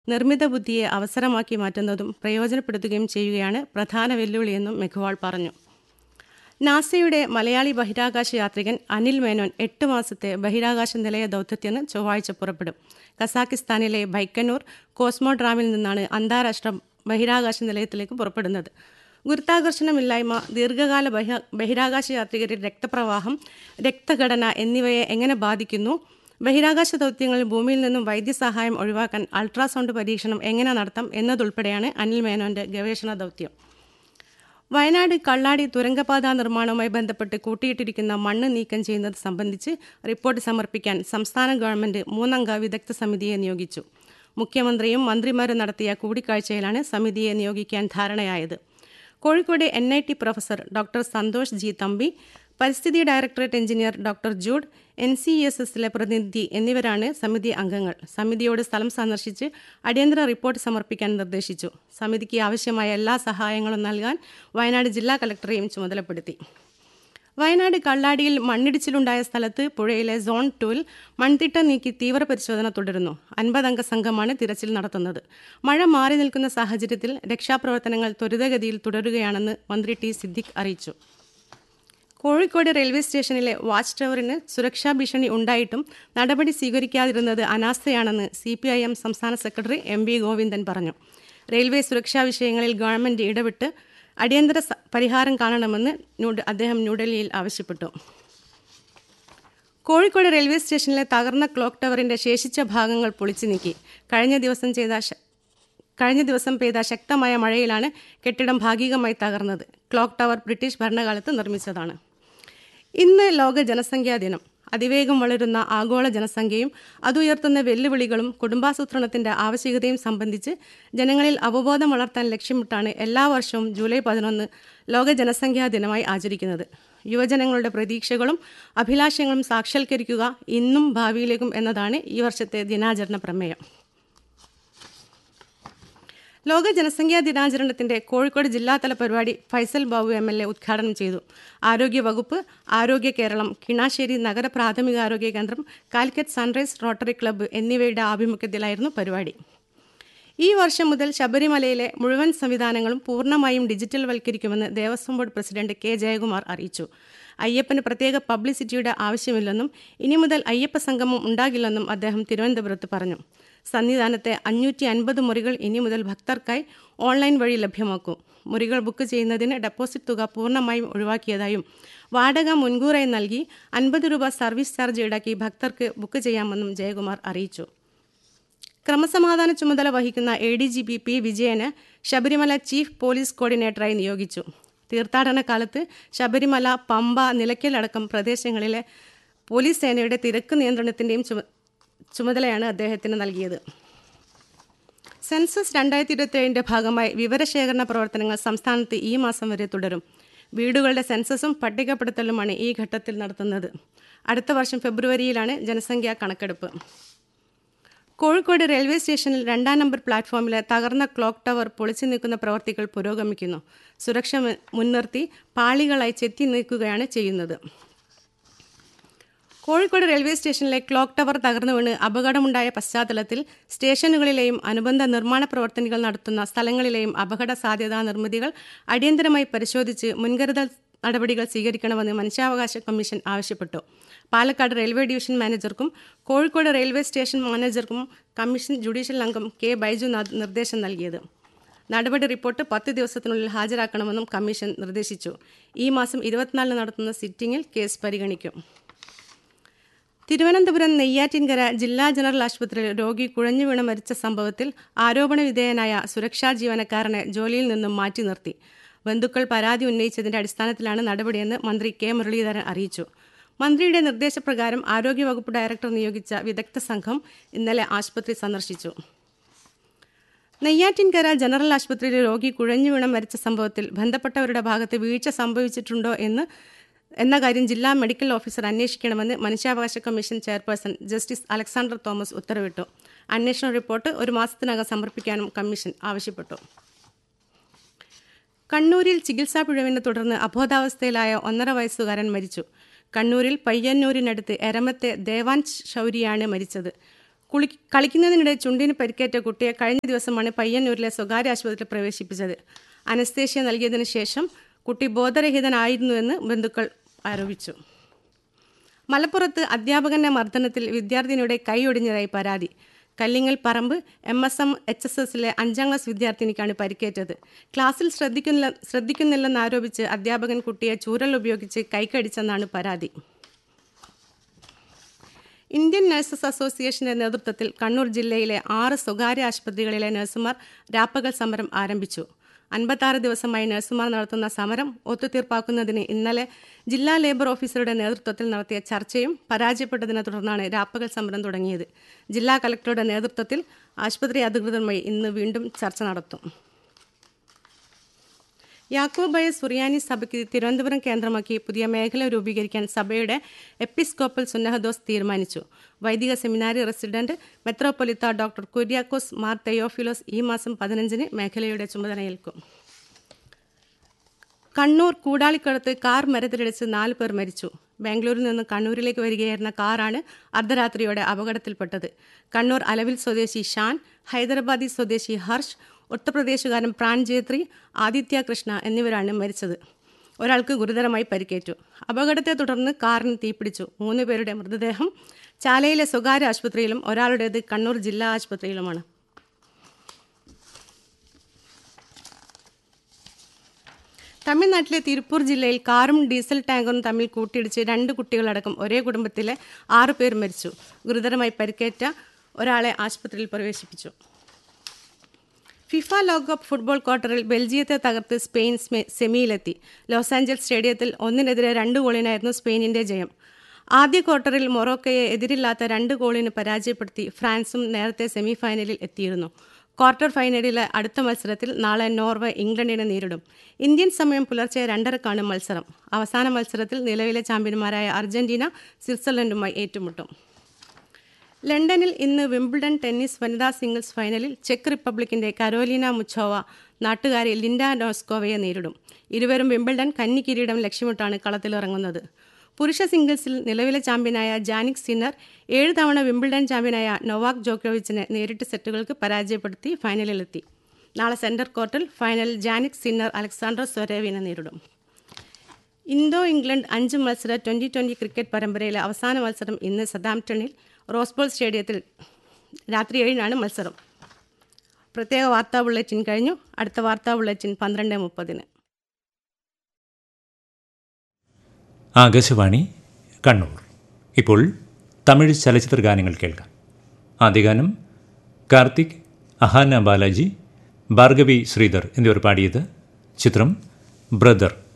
നിർമ്മിത ബുദ്ധിയെ അവസരമാക്കി മാറ്റുന്നതും പ്രയോജനപ്പെടുത്തുകയും ചെയ്യുകയാണ് പ്രധാന വെല്ലുവിളിയെന്നും മെഘ്വാൾ പറഞ്ഞു നാസയുടെ മലയാളി ബഹിരാകാശ യാത്രികൻ അനിൽ മേനോൻ എട്ട് മാസത്തെ ബഹിരാകാശ നിലയ ദൗത്യത്തിന് ചൊവ്വാഴ്ച പുറപ്പെടും കസാക്കിസ്ഥാനിലെ ബൈക്കന്നൂർ കോസ്മോഡ്രാമിൽ നിന്നാണ് അന്താരാഷ്ട്ര ബഹിരാകാശ നിലയത്തിലേക്ക് പുറപ്പെടുന്നത് ഗുരുത്വാകർഷണമില്ലായ്മ ദീർഘകാല ബഹിരാ ബഹിരാകാശ യാത്രികരുടെ രക്തപ്രവാഹം രക്തഘടന എന്നിവയെ എങ്ങനെ ബാധിക്കുന്നു ബഹിരാകാശ ദൗത്യങ്ങളിൽ ഭൂമിയിൽ നിന്നും വൈദ്യസഹായം ഒഴിവാക്കാൻ അൾട്രാസൗണ്ട് പരീക്ഷണം എങ്ങനെ നടത്താം എന്നതുൾപ്പെടെയാണ് അനിൽ മേനോന്റെ ഗവേഷണ ദൗത്യം വയനാട് കള്ളാടി തുരങ്കപാത നിർമ്മാണവുമായി ബന്ധപ്പെട്ട് കൂട്ടിയിട്ടിരിക്കുന്ന മണ്ണ് നീക്കം ചെയ്യുന്നത് സംബന്ധിച്ച് റിപ്പോർട്ട് സമർപ്പിക്കാൻ സംസ്ഥാന ഗവൺമെന്റ് മൂന്നംഗ വിദഗ്ധ സമിതിയെ നിയോഗിച്ചു മുഖ്യമന്ത്രിയും മന്ത്രിമാരും നടത്തിയ കൂടിക്കാഴ്ചയിലാണ് സമിതിയെ നിയോഗിക്കാൻ ധാരണയായത് Kozhikode N I T professor doctor Santhosh G Thampi പരിസ്ഥിതി directorate engineer doctor Jude N C S എസിലെ പ്രതിനിധി എന്നിവരാണ് സമിതി അംഗങ്ങൾ സമിതിയോട് സ്ഥലം സന്ദർശിച്ച് അടിയന്തര റിപ്പോർട്ട് സമർപ്പിക്കാൻ നിർദ്ദേശിച്ചു സമിതിക്ക് ആവശ്യമായ എല്ലാ സഹായങ്ങളും നൽകാൻ വയനാട് ജില്ലാ കലക്ടറെയും ചുമതലപ്പെടുത്തി വയനാട് കള്ളാടിയിൽ മണ്ണിടിച്ചിലുണ്ടായ സ്ഥലത്ത് പുഴയിലെ സോൺ ടൂവിൽ മൺതിട്ട നീക്കി തീവ്ര പരിശോധന തുടരുന്നു അൻപതംഗ സംഘമാണ് തിരച്ചിൽ നടത്തുന്നത് മഴ മാറി നിൽക്കുന്ന സാഹചര്യത്തിൽ രക്ഷാപ്രവർത്തനങ്ങൾ ത്വരിതഗതിയിൽ തുടരുകയാണെന്ന് മന്ത്രി ടി സിദ്ദിഖ് അറിയിച്ചു കോഴിക്കോട് റെയിൽവേ സ്റ്റേഷനിലെ വാച്ച് ടവറിന് സുരക്ഷാ ഭീഷണി ഉണ്ടായിട്ടും നടപടി സ്വീകരിക്കാതിരുന്നത് അനാസ്ഥയാണെന്ന് സി പി ഐ എം സംസ്ഥാന സെക്രട്ടറി എം വി ഗോവിന്ദൻ പറഞ്ഞു റെയിൽവേ സുരക്ഷാ വിഷയങ്ങളിൽ ഗവൺമെന്റ് ഇടപെട്ട് അടിയന്തര പരിഹാരം കാണണമെന്ന് അദ്ദേഹം ന്യൂഡൽഹിയിൽ ആവശ്യപ്പെട്ടു കോഴിക്കോട് റെയിൽവേ സ്റ്റേഷനിലെ തകർന്ന ക്ലോക്ക് ടവറിന്റെ ശേഷിച്ച ഭാഗങ്ങൾ പൊളിച്ചു നീക്കി കഴിഞ്ഞ ദിവസം ചെയ്ത കഴിഞ്ഞ ദിവസം പെയ്ത ശക്തമായ മഴയിലാണ് കെട്ടിടം ഭാഗികമായി തകർന്നത് ക്ലോക്ക് ടവർ ബ്രിട്ടീഷ് ഭരണകാലത്ത് നിർമ്മിച്ചതാണ് ഇന്ന് ലോക ജനസംഖ്യാ ദിനം അതിവേഗം വളരുന്ന ആഗോള ജനസംഖ്യയും അതുയർത്തുന്ന വെല്ലുവിളികളും കുടുംബാസൂത്രണത്തിന്റെ ആവശ്യകതയും സംബന്ധിച്ച് ജനങ്ങളിൽ അവബോധം വളർത്താൻ ലക്ഷ്യമിട്ടാണ് എല്ലാ വർഷവും ജൂലൈ പതിനൊന്ന് ലോക ജനസംഖ്യാ ദിനമായി ആചരിക്കുന്നത് യുവജനങ്ങളുടെ പ്രതീക്ഷകളും അഭിലാഷങ്ങളും സാക്ഷാത്കരിക്കുക ഇന്നും ഭാവിയിലേക്കും എന്നതാണ് ഈ വർഷത്തെ ദിനാചരണ പ്രമേയം ലോക ജനസംഖ്യാ ദിനാചരണത്തിന്റെ കോഴിക്കോട് ജില്ലാതല പരിപാടി Faisal Babu M L A ഉദ്ഘാടനം ചെയ്തു ആരോഗ്യ വകുപ്പ് ആരോഗ്യ കേരളം കിണാശ്ശേരി നഗര പ്രാഥമികാരോഗ്യ കേന്ദ്രം കാലിക്കറ്റ് സൺറൈസ് റോട്ടറി ക്ലബ്ബ് എന്നിവയുടെ ആഭിമുഖ്യത്തിലായിരുന്നു പരിപാടി ഈ വർഷം മുതൽ ശബരിമലയിലെ മുഴുവൻ സംവിധാനങ്ങളും പൂർണ്ണമായും ഡിജിറ്റൽ വൽക്കരിക്കുമെന്ന് Devaswom board president K Jayakumar അറിയിച്ചു അയ്യപ്പന് പ്രത്യേക പബ്ലിസിറ്റിയുടെ ആവശ്യമില്ലെന്നും ഇനി മുതൽ അയ്യപ്പ സംഗമം ഉണ്ടാകില്ലെന്നും അദ്ദേഹം തിരുവനന്തപുരത്ത് പറഞ്ഞു സന്നിധാനത്തെ അഞ്ഞൂറ്റി അൻപത് മുറികൾ ഇനി മുതൽ ഭക്തർക്കായി ഓൺലൈൻ വഴി ലഭ്യമാക്കും മുറികൾ ബുക്ക് ചെയ്യുന്നതിന് ഡെപ്പോസിറ്റ് തുക പൂർണ്ണമായും ഒഴിവാക്കിയതായും വാടക മുൻകൂറായി നൽകി അൻപത് രൂപ സർവീസ് ചാർജ് ഈടാക്കി ഭക്തർക്ക് ബുക്ക് ചെയ്യാമെന്നും ജയകുമാർ അറിയിച്ചു ക്രമസമാധാന ചുമതല വഹിക്കുന്ന A D G P P Vijayan Sabarimala chief police കോർഡിനേറ്ററായി നിയോഗിച്ചു തീർത്ഥാടന കാലത്ത് ശബരിമല പമ്പ നിലയ്ക്കൽ അടക്കം പ്രദേശങ്ങളിലെ പോലീസ് സേനയുടെ തിരക്ക് നിയന്ത്രണത്തിൻ്റെയും ചുമ ചുമതലയാണ് അദ്ദേഹത്തിന് നൽകിയത് സെൻസസ് രണ്ടായിരത്തി ഇരുപത്തിയേഴിൻ്റെ ഭാഗമായി വിവരശേഖരണ പ്രവർത്തനങ്ങൾ സംസ്ഥാനത്ത് ഈ മാസം വരെ തുടരും വീടുകളുടെ സെൻസസും പട്ടികപ്പെടുത്തലുമാണ് ഈ ഘട്ടത്തിൽ നടത്തുന്നത് അടുത്ത വർഷം ഫെബ്രുവരിയിലാണ് ജനസംഖ്യാ കണക്കെടുപ്പ് കോഴിക്കോട് റെയിൽവേ സ്റ്റേഷനിൽ രണ്ടാം നമ്പർ പ്ലാറ്റ്ഫോമിലെ തകർന്ന ക്ലോക്ക് ടവർ പൊളിച്ചു നീക്കുന്ന പ്രവർത്തികൾ പുരോഗമിക്കുന്നു സുരക്ഷ മുൻനിർത്തി പാളികളായി ചെത്തി നീക്കുകയാണ് ചെയ്യുന്നത് കോഴിക്കോട് റെയിൽവേ സ്റ്റേഷനിലെ ക്ലോക്ക് ടവർ തകർന്നു വീണ് അപകടമുണ്ടായ പശ്ചാത്തലത്തിൽ സ്റ്റേഷനുകളിലെയും അനുബന്ധ നിർമ്മാണ പ്രവർത്തനങ്ങൾ നടത്തുന്ന സ്ഥലങ്ങളിലെയും അപകട സാധ്യതാ നിർമ്മിതികൾ അടിയന്തരമായി പരിശോധിച്ച് മുൻകരുതൽ നടപടികൾ സ്വീകരിക്കണമെന്ന് മനുഷ്യാവകാശ കമ്മീഷൻ ആവശ്യപ്പെട്ടു പാലക്കാട് റെയിൽവേ ഡിവിഷൻ മാനേജർക്കും കോഴിക്കോട് റെയിൽവേ സ്റ്റേഷൻ മാനേജർക്കും കമ്മീഷൻ ജുഡീഷ്യൽ അംഗം കെ ബൈജുനാഥ് നിർദ്ദേശം നൽകിയത് നടപടി റിപ്പോർട്ട് പത്ത് ദിവസത്തിനുള്ളിൽ ഹാജരാക്കണമെന്നും കമ്മീഷൻ നിർദ്ദേശിച്ചു ഈ മാസം ഇരുപത്തിനാലിന് നടത്തുന്ന സിറ്റിംഗിൽ കേസ് പരിഗണിക്കും തിരുവനന്തപുരം നെയ്യാറ്റിൻകര ജില്ലാ ജനറൽ ആശുപത്രിയിൽ രോഗി കുഴഞ്ഞു വീണ് മരിച്ച സംഭവത്തിൽ ആരോപണ വിധേയനായ സുരക്ഷാ ജീവനക്കാരനെ ജോലിയിൽ നിന്നും മാറ്റി നിർത്തി ബന്ധുക്കൾ പരാതി ഉന്നയിച്ചതിന്റെ അടിസ്ഥാനത്തിലാണ് നടപടിയെന്ന് മന്ത്രി കെ മുരളീധരൻ അറിയിച്ചു മന്ത്രിയുടെ നിർദ്ദേശപ്രകാരം ആരോഗ്യവകുപ്പ് ഡയറക്ടർ നിയോഗിച്ച വിദഗ്ധ സംഘം ഇന്നലെ ആശുപത്രി സന്ദർശിച്ചു നെയ്യാറ്റിൻകര ജനറൽ ആശുപത്രിയിലെ രോഗി കുഴഞ്ഞു വീണ് മരിച്ച സംഭവത്തിൽ ബന്ധപ്പെട്ടവരുടെ ഭാഗത്ത് വീഴ്ച സംഭവിച്ചിട്ടുണ്ടോ എന്ന് എന്ന കാര്യം ജില്ലാ മെഡിക്കൽ ഓഫീസർ അന്വേഷിക്കണമെന്ന് മനുഷ്യാവകാശ commission chairperson justice Alexander Thomas ഉത്തരവിട്ടു അന്വേഷണ റിപ്പോർട്ട് ഒരു മാസത്തിനകം സമർപ്പിക്കാനും കമ്മീഷൻ ആവശ്യപ്പെട്ടു കണ്ണൂരിൽ ചികിത്സാ പിഴവിനെ തുടർന്ന് അബോധാവസ്ഥയിലായ ഒന്നര വയസ്സുകാരൻ മരിച്ചു കണ്ണൂരിൽ പയ്യന്നൂരിനടുത്ത് എരമത്തെ ദേവാൻ ശൗരിയാണ് മരിച്ചത് കുളി കളിക്കുന്നതിനിടെ ചുണ്ടിന് പരിക്കേറ്റ കുട്ടിയെ കഴിഞ്ഞ ദിവസമാണ് പയ്യന്നൂരിലെ സ്വകാര്യ ആശുപത്രിയിൽ പ്രവേശിപ്പിച്ചത് അനസ്തേഷ്യ നൽകിയതിനു ശേഷം കുട്ടി ബോധരഹിതനായിരുന്നുവെന്ന് ബന്ധുക്കൾ ആരോപിച്ചു മലപ്പുറത്ത് അധ്യാപകന്റെ മർദ്ദനത്തിൽ വിദ്യാർത്ഥിനിയുടെ കൈയൊടിഞ്ഞതായി പരാതി Kallingal Paramba M S M H S എസിലെ അഞ്ചാം ക്ലാസ് വിദ്യാർത്ഥിനിക്കാണ് പരിക്കേറ്റത് ക്ലാസ്സിൽ ശ്രദ്ധിക്കുന്നില്ല ശ്രദ്ധിക്കുന്നില്ലെന്നാരോപിച്ച് അധ്യാപകൻ കുട്ടിയെ ചൂരൽ ഉപയോഗിച്ച് കൈക്കടിച്ചെന്നാണ് പരാതി ഇന്ത്യൻ നഴ്സസ് അസോസിയേഷന്റെ നേതൃത്വത്തിൽ കണ്ണൂർ ജില്ലയിലെ ആറ് സ്വകാര്യ ആശുപത്രികളിലെ നഴ്സുമാർ രാപ്പകൽ സമരം ആരംഭിച്ചു അൻപത്താറ് ദിവസമായി നഴ്സുമാർ നടത്തുന്ന സമരം ഒത്തുതീർപ്പാക്കുന്നതിന് ഇന്നലെ ജില്ലാ ലേബർ ഓഫീസറുടെ നേതൃത്വത്തിൽ നടത്തിയ ചർച്ചയും പരാജയപ്പെട്ടതിനെ തുടർന്നാണ് രാപ്പകൽ സമരം തുടങ്ങിയത് ജില്ലാ കലക്ടറുടെ നേതൃത്വത്തിൽ ആശുപത്രി അധികൃതരുമായി ഇന്ന് വീണ്ടും ചർച്ച നടത്തും യാക്കോബായ സുറിയാനി സഭയ്ക്ക് തിരുവനന്തപുരം കേന്ദ്രമാക്കി പുതിയ മേഖല രൂപീകരിക്കാൻ സഭയുടെ എപ്പിസ്കോപ്പൽ സുന്നഹദോസ് തീരുമാനിച്ചു വൈദിക സെമിനാരി റെസിഡന്റ് മെത്രോപൊലിത്ത ഡോക്ടർ കുര്യാക്കോസ് മാർ തെയോഫിലോസ് ഈ മാസം പതിനഞ്ചിന് മേഖലയുടെ ചുമതലയേൽക്കും കണ്ണൂർ കൂടാളിക്കടത്ത് കാർ മരത്തിലിടിച്ച് നാല് പേർ മരിച്ചു ബാംഗ്ലൂരിൽ നിന്ന് കണ്ണൂരിലേക്ക് വരികയായിരുന്ന കാറാണ് അർദ്ധരാത്രിയോടെ അപകടത്തിൽപ്പെട്ടത് കണ്ണൂർ അലവിൽ സ്വദേശി ഷാൻ ഹൈദരാബാദി സ്വദേശി ഹർഷ് ഉത്തർപ്രദേശുകാരൻ പ്രാൺജേത്രി ആദിത്യ കൃഷ്ണ എന്നിവരാണ് മരിച്ചത് ഒരാൾക്ക് ഗുരുതരമായി പരിക്കേറ്റു അപകടത്തെ തുടർന്ന് കാറിന് തീപിടിച്ചു മൂന്ന് പേരുടെ മൃതദേഹം ചാലയിലെ സ്വകാര്യ ആശുപത്രിയിലും ഒരാളുടേത് കണ്ണൂർ ജില്ലാ ആശുപത്രിയിലുമാണ് തമിഴ്നാട്ടിലെ തിരുപ്പൂർ ജില്ലയിൽ കാറും ഡീസൽ ടാങ്കറും തമ്മിൽ കൂട്ടിയിടിച്ച് രണ്ട് കുട്ടികളടക്കം ഒരേ കുടുംബത്തിലെ ആറു പേർ മരിച്ചു ഗുരുതരമായി പരിക്കേറ്റ ഒരാളെ ആശുപത്രിയിൽ പ്രവേശിപ്പിച്ചു ഫിഫ ലോകകപ്പ് ഫുട്ബോൾ ക്വാർട്ടറിൽ ബെൽജിയത്തെ തകർത്ത് സ്പെയിൻ സെമിയിലെത്തി ലോസ് ആഞ്ചൽസ് സ്റ്റേഡിയത്തിൽ ഒന്നിനെതിരെ രണ്ട് ഗോളിനായിരുന്നു സ്പെയിനിന്റെ ജയം ആദ്യ ക്വാർട്ടറിൽ മൊറോക്കയെ എതിരില്ലാത്ത രണ്ട് ഗോളിന് പരാജയപ്പെടുത്തി ഫ്രാൻസും നേരത്തെ സെമിഫൈനലിൽ എത്തിയിരുന്നു ക്വാർട്ടർ ഫൈനലിലെ അടുത്ത മത്സരത്തിൽ നാളെ നോർവേ ഇംഗ്ലണ്ടിനെ നേരിടും ഇന്ത്യൻ സമയം പുലർച്ചെ രണ്ടരക്കാണ് മത്സരം അവസാന മത്സരത്തിൽ നിലവിലെ ചാമ്പ്യന്മാരായ അർജന്റീന സ്വിറ്റ്സർലൻഡുമായി ഏറ്റുമുട്ടും ലണ്ടനിൽ ഇന്ന് വിംബിൾഡൺ ടെന്നീസ് വനിതാ സിംഗിൾസ് ഫൈനലിൽ ചെക്ക് റിപ്പബ്ലിക്കിന്റെ കരോലിന മുച്ചോവ നാട്ടുകാരി ലിൻഡ നോസ്കോവയെ നേരിടും ഇരുവരും വിംബിൾഡൺ കന്നി കിരീടം ലക്ഷ്യമിട്ടാണ് കളത്തിലിറങ്ങുന്നത് പുരുഷ സിംഗിൾസിൽ നിലവിലെ ചാമ്പ്യനായ ജാനിക് സിന്നർ ഏഴ് തവണ വിംബിൾഡൺ ചാമ്പ്യനായ നൊവാക് ജോക്കോവിച്ചിനെ നേരിട്ട് സെറ്റുകൾക്ക് പരാജയപ്പെടുത്തി ഫൈനലിലെത്തി നാളെ സെന്റർ കോർട്ടിൽ ഫൈനലിൽ ജാനിക് സിന്നർ അലക്സാണ്ടർ സ്വരേവിനെ നേരിടും ഇന്തോ ഇംഗ്ലണ്ട് അഞ്ച് മത്സര ട്വന്റി ട്വന്റി ക്രിക്കറ്റ് പരമ്പരയിലെ അവസാന മത്സരം ഇന്ന് സതാംപ്ടണിൽ റോസ്ബോൾ സ്റ്റേഡിയത്തിൽ രാത്രി ഏഴിനാണ് മത്സരം പ്രത്യേക വാർത്താ ബുള്ളറ്റിൻ കഴിഞ്ഞു അടുത്ത വാർത്താ ബുള്ളറ്റിൻ പന്ത്രണ്ട് മുപ്പതിന് ആകാശവാണി കണ്ണൂർ ഇപ്പോൾ തമിഴ് ചലച്ചിത്ര ഗാനങ്ങൾ കേൾക്കാം ആദ്യ ഗാനം കാർത്തിക് അഹാന ബാലാജി ഭാർഗവി ശ്രീധർ എന്നിവർ പാടിയത് ചിത്രം ബ്രദർ